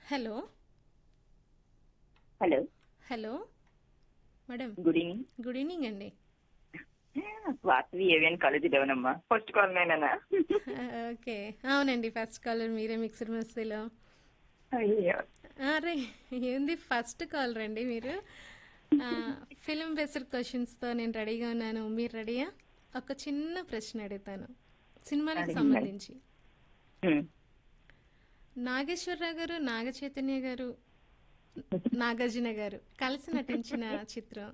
Hello hello hello madam good evening good evening అండి వాసవి ఏవియన్ college డెవనమ్మా ఫస్ట్ కాల్ నేనా ఓకే అవునండి ఫస్ట్ కాలర్ మీరే మిక్సర్ మస్తీలో అయ్యో అరే ఏంది ఫస్ట్ కాల్ రండి మీరు ఫిలిం బేస్డ్ క్వశ్చన్స్తో నేను రెడీగా ఉన్నాను మీరు రెడీయా ఒక చిన్న ప్రశ్న అడుగుతాను సినిమాలకు అడగండి. సంబంధించి హ్మ్. నాగేశ్వరరావు గారు నాగ చైతన్య గారు నాగార్జున గారు కలిసి నటించిన చిత్రం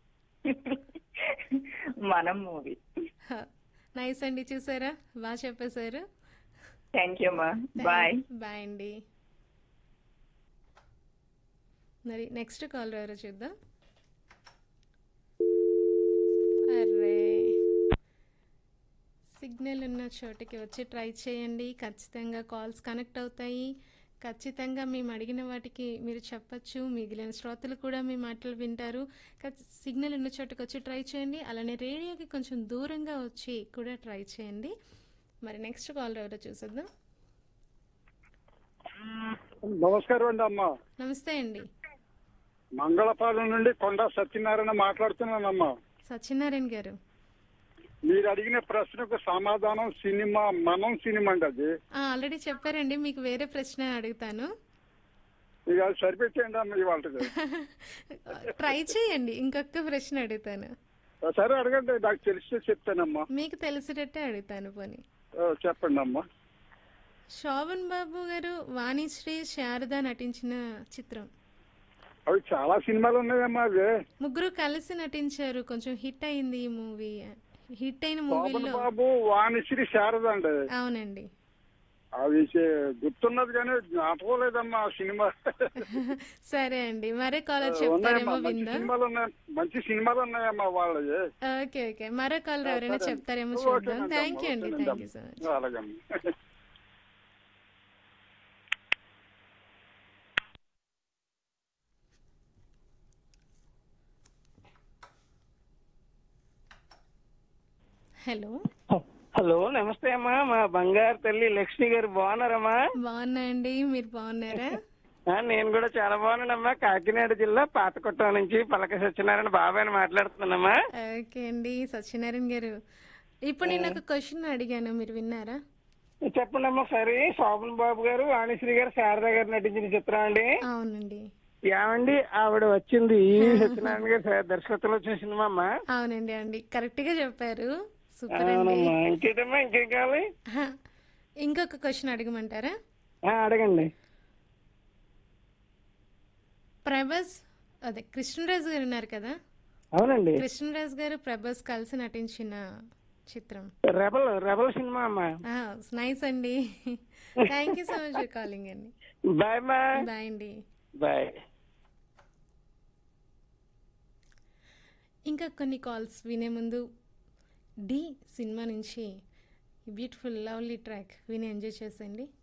మనం మూవీ నైస్ అండి చూసారా బాగా చెప్పేశారు థ్యాంక్ యూ అమ్మా బాయ్ బాయ్ అండి మరి నెక్స్ట్ కాల్ ఎవరో చూద్దాం అరే సిగ్నల్ ఉన్న చోటికి వచ్చి ట్రై చేయండి ఖచ్చితంగా కాల్స్ కనెక్ట్ అవుతాయి ఖచ్చితంగా మేము అడిగిన వాటికి మీరు చెప్పచ్చు మిగిలిన శ్రోతలు కూడా మీ మాటలు వింటారు ఖచ్చి- సిగ్నల్ ఉన్న చోటుకి వచ్చి ట్రై చేయండి అలానే రేడియోకి కొంచెం దూరంగా వచ్చి కూడా ట్రై చేయండి మరి నెక్స్ట్ కాల్ ఎవరో చూసేద్దాం నమస్కారం అండి అమ్మా నమస్తే అండి మంగళపాలెం నుండి కొండ సత్యనారాయణ మాట్లాడుతున్నానమ్మా సత్యనారాయణ గారు మీరు అడిగిన ప్రశ్నకు సమాధానం సినిమా మనం సినిమా అండి అది ఆ, ఆల్రెడీ చెప్పారండి మీకు వేరే ప్రశ్న అడుగుతాను ఇక అది సరిపెట్టేయండి అమ్మ ఇవాళకి ట్రై చేయండి ఇంకొక ప్రశ్న అడుగుతాను సరే అడగండి నాకు తెలిస్తే చెప్తానమ్మా మీకు తెలిసేటట్టే అడుగుతాను పోనీ ఆ, చెప్పండి అమ్మా శోభన్ బాబు గారు వాణిశ్రీ శారద నటించిన చిత్రం అవి చాలా సినిమాలు ఉన్నాయమ్మా అవి ముగ్గురు కలిసి నటించారు కొంచెం హిట్ అయింది ఈ మూవీ హిట్ అయిన శోభన్ మూవీలో బాబు వాణిశ్రీ శారద అండి అవునండి అవి చే- గుర్తున్నది కానీ జ్ఞాపకం లేదమ్మా ఆ సినిమా సరే అండి మరే కాలర్ ఉన్నాయమ్మా చెప్తారేమో మంచి విందా సినిమాలు ఉన్నాయి మంచి సినిమాలు ఉన్నాయమ్మా వాళ్ళవి ఓకే ఓకే మరో కాలర్ ఎవరైనా సరే. చెప్తారేమో ఓకే చూద్దాం అండి థ్యాంక్ యూ అమ్మా, అండి okay thank you so much అలాగమ్మా హలో హలో నమస్తే అమ్మా మా బంగారు తల్లి లక్ష్మి గారు బాగున్నారమ్మా బాగున్నా అండి మీరు బాగున్నారా ఆ, నేను కూడా చాలా బాగున్నానమ్మా కాకినాడ జిల్లా పాతకొట్టం నుంచి పలక సత్యనారాయణ బాబాయ్ మాట్లాడుతున్నానమ్మా ఓకే అండి సత్యనారాయణ గారు ఇప్పుడు నేను ఒక క్వశ్చన్ అడిగాను మీరు విన్నారా చెప్పండి అమ్మా సరే శోభన్ బాబు గారు వాణిశ్రీ గారు శారదా గారు నటించిన చిత్రం అండి అవునండి ఏమండి ఆవిడ వచ్చింది సత్యనారాయణ గారు దర్శకత్వంలో వచ్చిన సినిమా అమ్మా అవునండి అండి కరెక్ట్ గా చెప్పారు సూపర్ అండి అవునమ్మా ఇంకేటమ్మా ఇంకేం కావాలి హ, ఇంకొక క్వశ్చన్ అడగమంటారా ఆ, అడగండి ప్రభాస్ అదే కృష్ణరాజు గారు ఉన్నారు కదా అవునండి కృష్ణరాజు గారు ప్రభాస్ కలిసి నటించిన చిత్రం రెబల్ రెబల్ సినిమా అమ్మా నైస్ అండి thank you so much for calling అండి బాయ్ బాయ్ బాయ్ అండి బాయ్ ఇంకా కొన్ని కాల్స్ వినే ముందు డి సినిమా నుంచి బ్యూటిఫుల్ లవ్లీ ట్రాక్ విని ఎంజాయ్ చేసేయండి